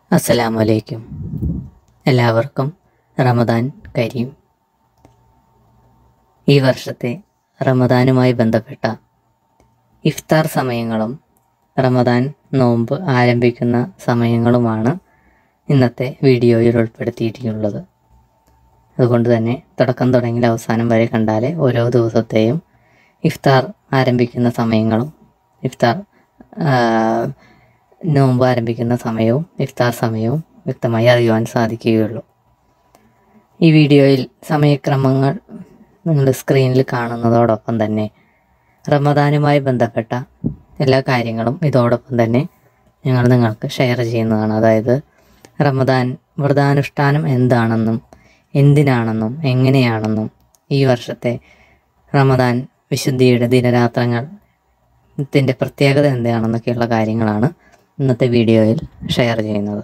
അസ്സലാമു അലൈക്കും എല്ലാവർക്കും റമദാൻ കരീം ഈ വർഷത്തെ റമദാനുമായി ബന്ധപ്പെട്ട ഇഫ്താർ സമയങ്ങളും റമദാൻ നോമ്പ് ആരംഭിക്കുന്ന സമയങ്ങളുമാണ് ഇന്നത്തെ വീഡിയോയിൽ ഉൾപ്പെടുത്തിയിട്ടുള്ളത് അതുകൊണ്ട് തന്നെ തുടക്കം തുടങ്ങി അവസാനം വരെ കണ്ടാലേ ഓരോ ദിവസത്തെയും ഇഫ്താർ ആരംഭിക്കുന്ന സമയങ്ങളും ഇഫ്താർ ആ, നോമ്പ് ആരംഭിക്കുന്ന സമയവും ഇഫ്താർ സമയവും വ്യക്തമായി അറിയുവാൻ സാധിക്കുകയുള്ളൂ ഈ വീഡിയോയിൽ സമയക്രമങ്ങൾ നിങ്ങൾ സ്ക്രീനിൽ കാണുന്നതോടൊപ്പം തന്നെ റമദാനുമായി ബന്ധപ്പെട്ട എല്ലാ കാര്യങ്ങളും ഇതോടൊപ്പം തന്നെ ഞങ്ങൾ നിങ്ങൾക്ക് ഷെയർ ചെയ്യുന്നതാണ് അതായത് റമദാൻ വ്രതാനുഷ്ഠാനം എന്താണെന്നും എന്തിനാണെന്നും എങ്ങനെയാണെന്നും ഈ വർഷത്തെ റമദാൻ വിശുദ്ധിയുടെ ദിനരാത്രങ്ങൾ ത്തിൻ്റെ പ്രത്യേകത എന്താണെന്നൊക്കെയുള്ള കാര്യങ്ങളാണ് ഇന്നത്തെ വീഡിയോയിൽ ഷെയർ ചെയ്യുന്നത്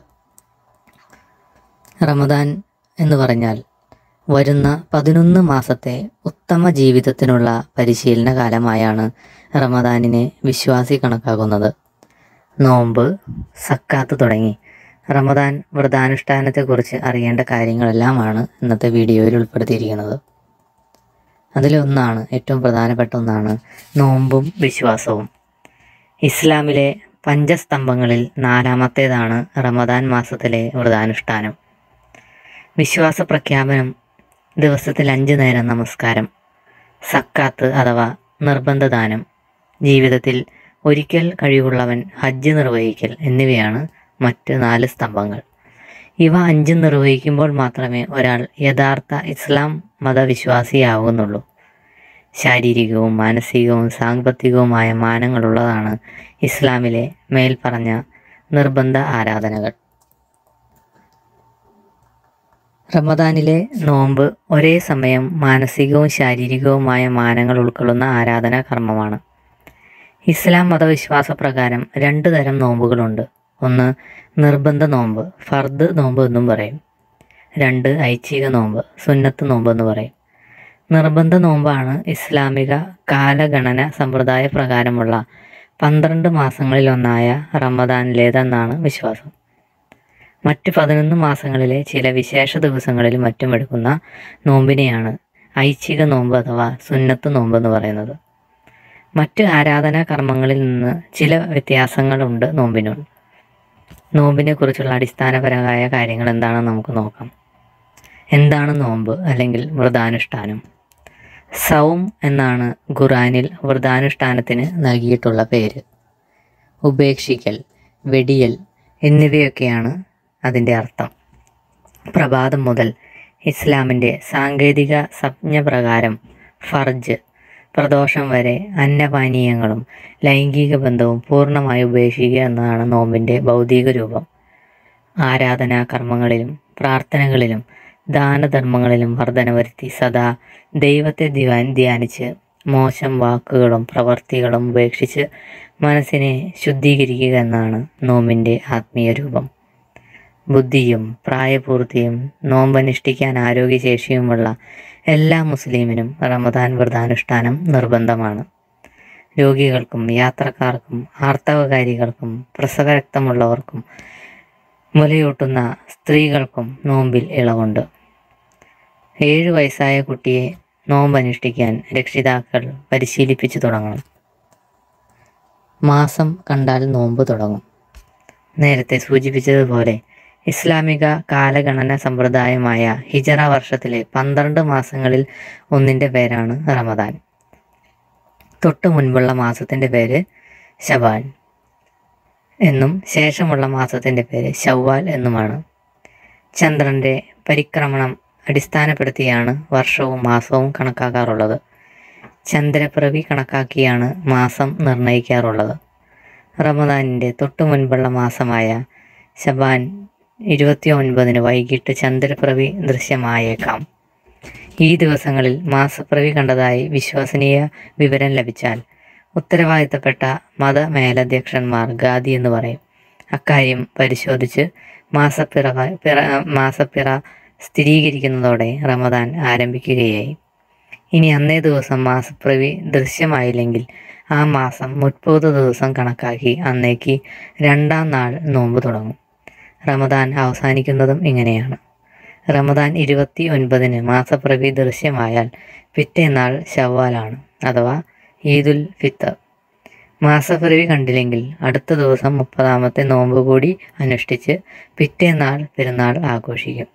റമദാൻ എന്ന് പറഞ്ഞാൽ വരുന്ന പതിനൊന്ന് മാസത്തെ ഉത്തമ ജീവിതത്തിനുള്ള പരിശീലന കാലമായാണ് റമദാനിനെ വിശ്വാസി കണക്കാക്കുന്നത് നോമ്പ് സക്കാത്ത് തുടങ്ങി റമദാൻ വ്രതാനുഷ്ഠാനത്തെക്കുറിച്ച് അറിയേണ്ട കാര്യങ്ങളെല്ലാമാണ് ഇന്നത്തെ വീഡിയോയിൽ ഉൾപ്പെടുത്തിയിരിക്കുന്നത് അതിലൊന്നാണ് ഏറ്റവും പ്രധാനപ്പെട്ട ഒന്നാണ് നോമ്പും വിശ്വാസവും ഇസ്ലാമിലെ പഞ്ചസ്തംഭങ്ങളിൽ നാലാമത്തേതാണ് റമദാൻ മാസത്തിലെ വ്രതാനുഷ്ഠാനം വിശ്വാസ പ്രഖ്യാപനം ദിവസത്തിൽ അഞ്ച് നേരം നമസ്കാരം സക്കാത്ത് അഥവാ നിർബന്ധ ദാനം ജീവിതത്തിൽ ഒരിക്കൽ കഴിവുള്ളവൻ ഹജ്ജ് നിർവഹിക്കൽ എന്നിവയാണ് മറ്റ് നാല് സ്തംഭങ്ങൾ ഇവ അഞ്ചും നിർവഹിക്കുമ്പോൾ മാത്രമേ ഒരാൾ യഥാർത്ഥ ഇസ്ലാം മതവിശ്വാസിയാവുന്നുള്ളൂ ശാരീരികവും മാനസികവും സാമ്പത്തികവുമായ മാനങ്ങളുള്ളതാണ് ഇസ്ലാമിലെ മേൽപ്പറഞ്ഞ നിർബന്ധ ആരാധനകൾ റമദാനിലെ നോമ്പ് ഒരേ സമയം മാനസികവും ശാരീരികവുമായ മാനങ്ങൾ ഉൾക്കൊള്ളുന്ന ആരാധനാ കർമ്മമാണ് ഇസ്ലാം മതവിശ്വാസ പ്രകാരം രണ്ട് തരം നോമ്പുകളുണ്ട് ഒന്ന് നിർബന്ധ നോമ്പ് ഫർദ് നോമ്പ് എന്നും പറയും രണ്ട് ഐച്ഛിക നോമ്പ് സുന്നത്ത് നോമ്പ് എന്ന് പറയും നിർബന്ധ നോമ്പാണ് ഇസ്ലാമിക കാലഗണന സമ്പ്രദായ പ്രകാരമുള്ള പന്ത്രണ്ട് മാസങ്ങളിലൊന്നായ റമദാനിലേതെന്നാണ് വിശ്വാസം മറ്റ് പതിനൊന്ന് മാസങ്ങളിലെ ചില വിശേഷ ദിവസങ്ങളിലും മറ്റും എടുക്കുന്ന നോമ്പിനെയാണ് ഐച്ഛിക നോമ്പ് അഥവാ സുന്നത്ത് നോമ്പ് എന്ന് പറയുന്നത് മറ്റ് ആരാധനാ കർമ്മങ്ങളിൽ നിന്ന് ചില വ്യത്യാസങ്ങളുണ്ട് നോമ്പിനുണ്ട് നോമ്പിനെ കുറിച്ചുള്ള അടിസ്ഥാനപരമായ കാര്യങ്ങൾ എന്താണെന്ന് നമുക്ക് നോക്കാം എന്താണ് നോമ്പ് അല്ലെങ്കിൽ വ്രതാനുഷ്ഠാനം സൗം എന്നാണ് ഖുറാനിൽ വ്രതാനുഷ്ഠാനത്തിന് നൽകിയിട്ടുള്ള പേര് ഉപേക്ഷിക്കൽ വെടിയൽ എന്നിവയൊക്കെയാണ് അതിൻ്റെ അർത്ഥം പ്രഭാതം മുതൽ ഇസ്ലാമിൻ്റെ സാങ്കേതിക സംജ്ഞ പ്രകാരം ഫർജ് പ്രദോഷം വരെ അന്നപാനീയങ്ങളും ലൈംഗിക ബന്ധവും പൂർണ്ണമായി ഉപേക്ഷിക്കുക എന്നതാണ് നോമ്പിൻ്റെ ഭൗതിക രൂപം ആരാധനാ കർമ്മങ്ങളിലും പ്രാർത്ഥനകളിലും ദാനധർമ്മങ്ങളിലും വർധന വരുത്തി സദാ ദൈവത്തെ ധ്യാൻ ധ്യാനിച്ച് മോശം വാക്കുകളും പ്രവർത്തികളും ഉപേക്ഷിച്ച് മനസ്സിനെ ശുദ്ധീകരിക്കുക എന്നാണ് നോമ്പിൻ്റെ ആത്മീയ രൂപം ബുദ്ധിയും പ്രായപൂർത്തിയും നോമ്പനുഷ്ഠിക്കാൻ ആരോഗ്യശേഷിയുമുള്ള എല്ലാ മുസ്ലിമിനും റമദാൻ വ്രതാനുഷ്ഠാനം നിർബന്ധമാണ് രോഗികൾക്കും യാത്രക്കാർക്കും ആർത്തവകാരികൾക്കും പ്രസവരക്തമുള്ളവർക്കും മുലയൂട്ടുന്ന സ്ത്രീകൾക്കും നോമ്പിൽ ഇളവുണ്ട് ഏഴു വയസ്സായ കുട്ടിയെ നോമ്പനുഷ്ഠിക്കാൻ രക്ഷിതാക്കൾ പരിശീലിപ്പിച്ചു തുടങ്ങണം മാസം കണ്ടാൽ നോമ്പ് തുടങ്ങും നേരത്തെ സൂചിപ്പിച്ചതുപോലെ ഇസ്ലാമിക കാലഗണന സമ്പ്രദായമായ ഹിജറ വർഷത്തിലെ പന്ത്രണ്ട് മാസങ്ങളിൽ ഒന്നിൻ്റെ പേരാണ് റമദാൻ തൊട്ടു മുൻപുള്ള മാസത്തിൻ്റെ പേര് ശബാൻ എന്നും ശേഷമുള്ള മാസത്തിൻ്റെ പേര് ഷവ്വാൽ എന്നുമാണ് ചന്ദ്രൻ്റെ പരിക്രമണം അടിസ്ഥാനപ്പെടുത്തിയാണ് വർഷവും മാസവും കണക്കാക്കാറുള്ളത് ചന്ദ്രപ്രവി കണക്കാക്കിയാണ് മാസം നിർണ്ണയിക്കാറുള്ളത് റമദാനിൻ്റെ തൊട്ടു മുൻപുള്ള മാസമായ ശബാൻ ഇരുപത്തി ഒൻപതിന് വൈകിട്ട് ചന്ദ്രപ്രവി ദൃശ്യമായേക്കാം ഈ ദിവസങ്ങളിൽ മാസപ്രവി കണ്ടതായി വിശ്വസനീയ വിവരം ലഭിച്ചാൽ ഉത്തരവാദിത്തപ്പെട്ട മതമേലധ്യക്ഷന്മാർ ഗാദി എന്ന് പറയും അക്കാര്യം പരിശോധിച്ച് മാസപ്പിറ പിറ മാസപ്പിറ സ്ഥിരീകരിക്കുന്നതോടെ റമദാൻ ആരംഭിക്കുകയായി ഇനി അന്നേ ദിവസം മാസപ്രവി ദൃശ്യമായില്ലെങ്കിൽ ആ മാസം മുപ്പത് ദിവസം കണക്കാക്കി അന്നേക്ക് രണ്ടാം നാൾ നോമ്പ് തുടങ്ങും റമദാൻ അവസാനിക്കുന്നതും ഇങ്ങനെയാണ് റമദാൻ ഇരുപത്തി ഒൻപതിന് മാസപ്രവി ദൃശ്യമായാൽ പിറ്റേന്നാൾ ശവ്വാലാണ് അഥവാ ഈദുൽ ഫിത്തർ മാസപ്പിറവി കണ്ടില്ലെങ്കിൽ അടുത്ത ദിവസം മുപ്പതാമത്തെ നോമ്പ് കൂടി അനുഷ്ഠിച്ച് പിറ്റേന്നാൾ പെരുന്നാൾ ആഘോഷിക്കും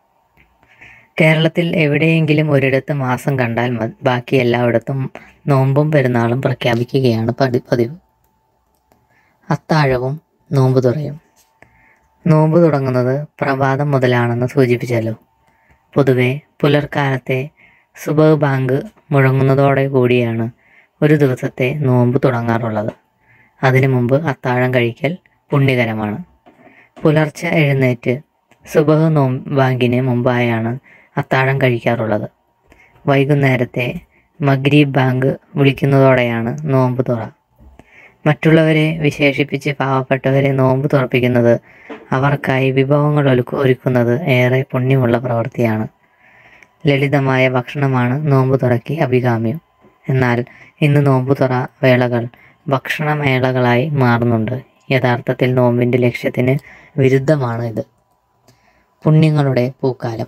കേരളത്തിൽ എവിടെയെങ്കിലും ഒരിടത്ത് മാസം കണ്ടാൽ മതി ബാക്കി എല്ലായിടത്തും നോമ്പും പെരുന്നാളും പ്രഖ്യാപിക്കുകയാണ് പതി പതിവ് അത്താഴവും നോമ്പ് തുറയും നോമ്പ് തുടങ്ങുന്നത് പ്രഭാതം മുതലാണെന്ന് സൂചിപ്പിച്ചല്ലോ പൊതുവെ പുലർക്കാലത്തെ സുബഹ് ബാങ്ക് മുഴങ്ങുന്നതോടെ കൂടിയാണ് ഒരു ദിവസത്തെ നോമ്പ് തുടങ്ങാറുള്ളത് അതിനു മുമ്പ് അത്താഴം കഴിക്കൽ പുണ്യകരമാണ് പുലർച്ചെ എഴുന്നേറ്റ് സുബഹ് നോ ബാങ്കിന് മുമ്പായാണ് അത്താഴം കഴിക്കാറുള്ളത് വൈകുന്നേരത്തെ മഗ്രീബ് ബാങ്ക് വിളിക്കുന്നതോടെയാണ് നോമ്പ് തുറ മറ്റുള്ളവരെ വിശേഷിപ്പിച്ച് പാവപ്പെട്ടവരെ നോമ്പ് തുറപ്പിക്കുന്നത് അവർക്കായി വിഭവങ്ങൾ ഒരുക്കു ഒരുക്കുന്നത് ഏറെ പുണ്യമുള്ള പ്രവൃത്തിയാണ് ലളിതമായ ഭക്ഷണമാണ് നോമ്പ് തുറയ്ക്ക് അഭികാമ്യം എന്നാൽ ഇന്ന് നോമ്പ് തുറ വേളകൾ ഭക്ഷണമേളകളായി മാറുന്നുണ്ട് യഥാർത്ഥത്തിൽ നോമ്പിൻ്റെ ലക്ഷ്യത്തിന് വിരുദ്ധമാണ് ഇത് പുണ്യങ്ങളുടെ പൂക്കാലം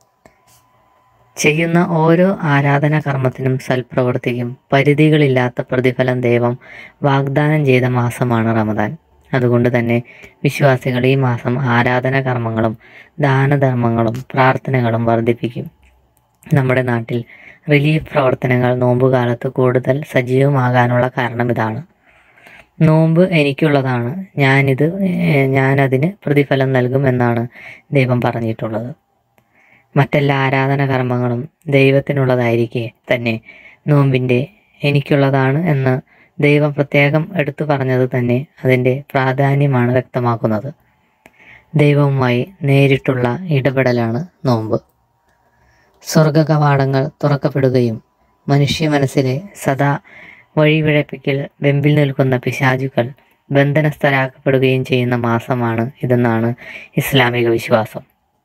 ചെയ്യുന്ന ഓരോ ആരാധനാ കർമ്മത്തിനും സൽപ്രവൃത്തിക്കും പരിധികളില്ലാത്ത പ്രതിഫലം ദൈവം വാഗ്ദാനം ചെയ്ത മാസമാണ് റമദാൻ അതുകൊണ്ട് തന്നെ വിശ്വാസികൾ ഈ മാസം ആരാധനാ കർമ്മങ്ങളും ദാനധർമ്മങ്ങളും പ്രാർത്ഥനകളും വർദ്ധിപ്പിക്കും നമ്മുടെ നാട്ടിൽ റിലീഫ് പ്രവർത്തനങ്ങൾ നോമ്പുകാലത്ത് കൂടുതൽ സജീവമാകാനുള്ള കാരണം ഇതാണ് നോമ്പ് എനിക്കുള്ളതാണ് ഞാനിത് ഏഹ്, ഞാനതിന് പ്രതിഫലം നൽകും എന്നാണ് ദൈവം പറഞ്ഞിട്ടുള്ളത് മറ്റെല്ലാ ആരാധന കർമ്മങ്ങളും ദൈവത്തിനുള്ളതായിരിക്കെ തന്നെ നോമ്പിൻ്റെ എനിക്കുള്ളതാണ് എന്ന് ദൈവം പ്രത്യേകം എടുത്തു പറഞ്ഞത് തന്നെ അതിൻ്റെ പ്രാധാന്യമാണ് വ്യക്തമാക്കുന്നത് ദൈവവുമായി നേരിട്ടുള്ള ഇടപെടലാണ് നോമ്പ് സ്വർഗകവാടങ്ങൾ തുറക്കപ്പെടുകയും മനുഷ്യ മനസ്സിലെ സദാ വഴിവിഴപ്പിക്കൽ വെമ്പിൽ നിൽക്കുന്ന പിശാചുക്കൾ ബന്ധനസ്ഥരാക്കപ്പെടുകയും ചെയ്യുന്ന മാസമാണ് ഇതെന്നാണ് ഇസ്ലാമിക വിശ്വാസം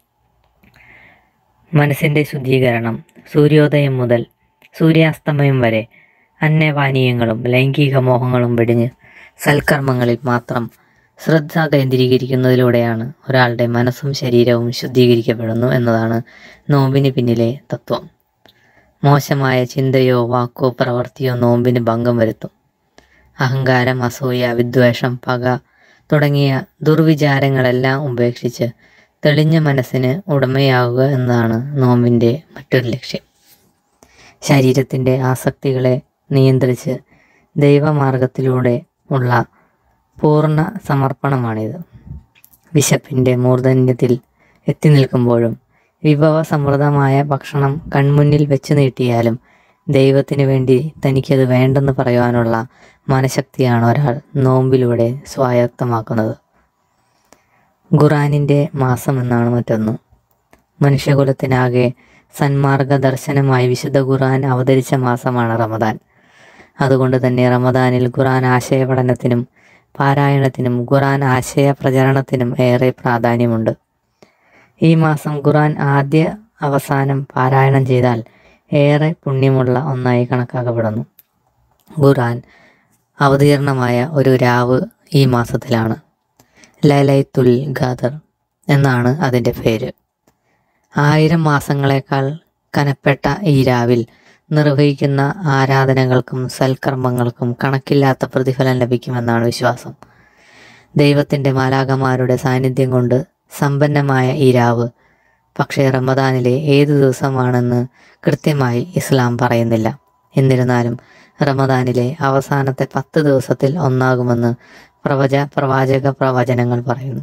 മനസ്സിൻ്റെ ശുദ്ധീകരണം സൂര്യോദയം മുതൽ സൂര്യാസ്തമയം വരെ അന്നപാനീയങ്ങളും ലൈംഗിക മോഹങ്ങളും വെടിഞ്ഞ് സൽക്കർമ്മങ്ങളിൽ മാത്രം ശ്രദ്ധ കേന്ദ്രീകരിക്കുന്നതിലൂടെയാണ് ഒരാളുടെ മനസ്സും ശരീരവും ശുദ്ധീകരിക്കപ്പെടുന്നു എന്നതാണ് നോമ്പിന് പിന്നിലെ തത്വം മോശമായ ചിന്തയോ വാക്കോ പ്രവൃത്തിയോ നോമ്പിന് ഭംഗം വരുത്തും അഹങ്കാരം അസൂയ വിദ്വേഷം പക തുടങ്ങിയ ദുർവിചാരങ്ങളെല്ലാം ഉപേക്ഷിച്ച് തെളിഞ്ഞ മനസ്സിന് ഉടമയാവുക എന്നതാണ് നോമ്പിൻ്റെ മറ്റൊരു ലക്ഷ്യം ശരീരത്തിൻ്റെ ആസക്തികളെ നിയന്ത്രിച്ച് ദൈവമാർഗത്തിലൂടെ ഉള്ള പൂർണ്ണ സമർപ്പണമാണിത് വിശപ്പിൻ്റെ മൂർധന്യത്തിൽ എത്തി നിൽക്കുമ്പോഴും വിഭവസമൃദ്ധമായ ഭക്ഷണം കൺമുന്നിൽ വെച്ച് നീട്ടിയാലും ദൈവത്തിന് വേണ്ടി തനിക്കത് വേണ്ടെന്ന് പറയുവാനുള്ള മനഃശക്തിയാണ് ഒരാൾ നോമ്പിലൂടെ സ്വായത്തമാക്കുന്നത് ഖുറാനിൻ്റെ മാസം എന്നാണ് മറ്റൊന്ന് മനുഷ്യകുലത്തിനാകെ സന്മാർഗ ദർശനമായി വിശുദ്ധ ഖുർആൻ അവതരിച്ച മാസമാണ് റമദാൻ അതുകൊണ്ട് തന്നെ റമദാനിൽ ഖുർആൻ ആശയ പഠനത്തിനും പാരായണത്തിനും ഖുർആൻ ആശയ പ്രചരണത്തിനും ഏറെ പ്രാധാന്യമുണ്ട് ഈ മാസം ഖുർആൻ ആദ്യ അവസാനം പാരായണം ചെയ്താൽ ഏറെ പുണ്യമുള്ള ഒന്നായി കണക്കാക്കപ്പെടുന്നു ഖുർആൻ അവതീർണമായ ഒരു രാവ് ഈ മാസത്തിലാണ് ലൈലൈത്തുൽ ഖാദർ എന്നാണ് അതിൻ്റെ പേര് ആയിരം മാസങ്ങളെക്കാൾ കനപ്പെട്ട ഈ രാവിൽ നിർവഹിക്കുന്ന ആരാധനകൾക്കും സൽക്കർമ്മങ്ങൾക്കും കണക്കില്ലാത്ത പ്രതിഫലം ലഭിക്കുമെന്നാണ് വിശ്വാസം ദൈവത്തിൻ്റെ മാലാകമാരുടെ സാന്നിധ്യം കൊണ്ട് സമ്പന്നമായ ഈ രാവ് പക്ഷേ റമദാനിലെ ഏത് ദിവസമാണെന്ന് കൃത്യമായി ഇസ്ലാം പറയുന്നില്ല എന്നിരുന്നാലും റമദാനിലെ അവസാനത്തെ പത്ത് ദിവസത്തിൽ ഒന്നാകുമെന്ന് പ്രവച പ്രവാചക പ്രവചനങ്ങൾ പറയുന്നു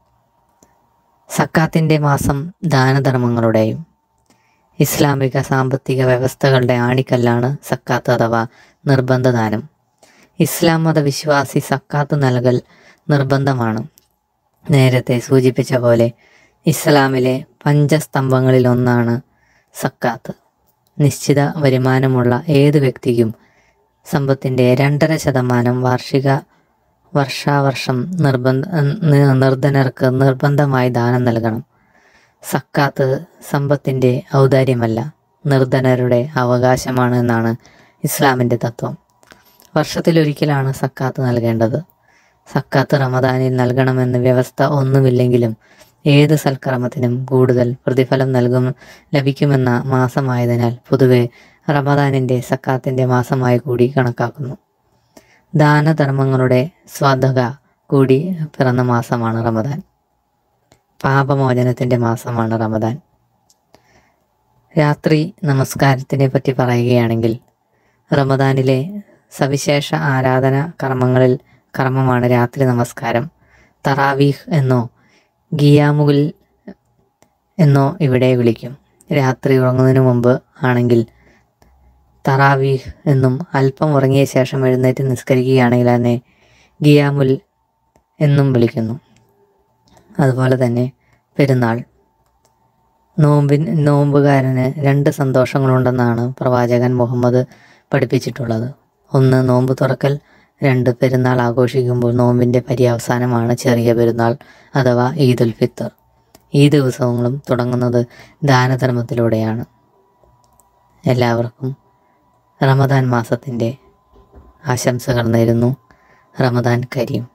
സക്കാത്തിൻ്റെ മാസം ദാനധർമ്മങ്ങളുടെയും ഇസ്ലാമിക സാമ്പത്തിക വ്യവസ്ഥകളുടെ ആണിക്കല്ലാണ് സക്കാത്ത് അഥവാ നിർബന്ധ ദാനം ഇസ്ലാം മതവിശ്വാസി സക്കാത്ത് നൽകൽ നിർബന്ധമാണ് നേരത്തെ സൂചിപ്പിച്ച പോലെ ഇസ്ലാമിലെ പഞ്ചസ്തംഭങ്ങളിൽ ഒന്നാണ് സക്കാത്ത് നിശ്ചിത വരുമാനമുള്ള ഏത് വ്യക്തിക്കും സമ്പത്തിൻ്റെ രണ്ടര ശതമാനം വാർഷിക വർഷാവർഷം നിർബന്ധ നി- നിർധനർക്ക് നിർബന്ധമായി ദാനം നൽകണം സക്കാത്ത് സമ്പത്തിൻ്റെ ഔദാര്യമല്ല നിർധനരുടെ അവകാശമാണ് എന്നാണ് ഇസ്ലാമിൻ്റെ തത്വം വർഷത്തിലൊരിക്കലാണ് സക്കാത്ത് നൽകേണ്ടത് സക്കാത്ത് റമദാനിൽ നൽകണമെന്ന് വ്യവസ്ഥ ഒന്നുമില്ലെങ്കിലും ഏത് സൽക്കർമ്മത്തിനും കൂടുതൽ പ്രതിഫലം നൽകും ലഭിക്കുമെന്ന മാസമായതിനാൽ പൊതുവെ റമദാനിൻ്റെ സക്കാത്തിൻ്റെ മാസമായി കൂടി കണക്കാക്കുന്നു ദാനധർമ്മങ്ങളുടെ സ്വാധക കൂടി പിറന്ന മാസമാണ് റമദാൻ പാപമോചനത്തിൻ്റെ മാസമാണ് റമദാൻ രാത്രി നമസ്കാരത്തിനെ പറ്റി പറയുകയാണെങ്കിൽ റമദാനിലെ സവിശേഷ ആരാധന കർമ്മങ്ങളിൽ കർമ്മമാണ് രാത്രി നമസ്കാരം തറാവീഹ് എന്നോ ഗിയാമുൽ എന്നോ ഇവിടെ വിളിക്കും രാത്രി ഉറങ്ങുന്നതിന് മുമ്പ് ആണെങ്കിൽ തറാവീഹ് എന്നും അല്പം ഉറങ്ങിയ ശേഷം എഴുന്നേറ്റ് നിസ്കരിക്കുകയാണെങ്കിൽ അതിനെ ഗിയാമുൽ എന്നും വിളിക്കുന്നു അതുപോലെ തന്നെ പെരുന്നാൾ നോമ്പിൻ നോമ്പുകാരന് രണ്ട് സന്തോഷങ്ങളുണ്ടെന്നാണ് പ്രവാചകൻ മുഹമ്മദ് പഠിപ്പിച്ചിട്ടുള്ളത് ഒന്ന് നോമ്പ് തുറക്കൽ രണ്ട് പെരുന്നാൾ ആഘോഷിക്കുമ്പോൾ നോമ്പിൻ്റെ പര്യവസാനമാണ് ചെറിയ പെരുന്നാൾ അഥവാ ഈദുൽ ഫിത്തർ ഈ ദിവസങ്ങളും തുടങ്ങുന്നത് ദാനധർമ്മത്തിലൂടെയാണ് എല്ലാവർക്കും റമദാൻ മാസത്തിൻ്റെ ആശംസകൾ നേരുന്നു റമദാൻ കരീം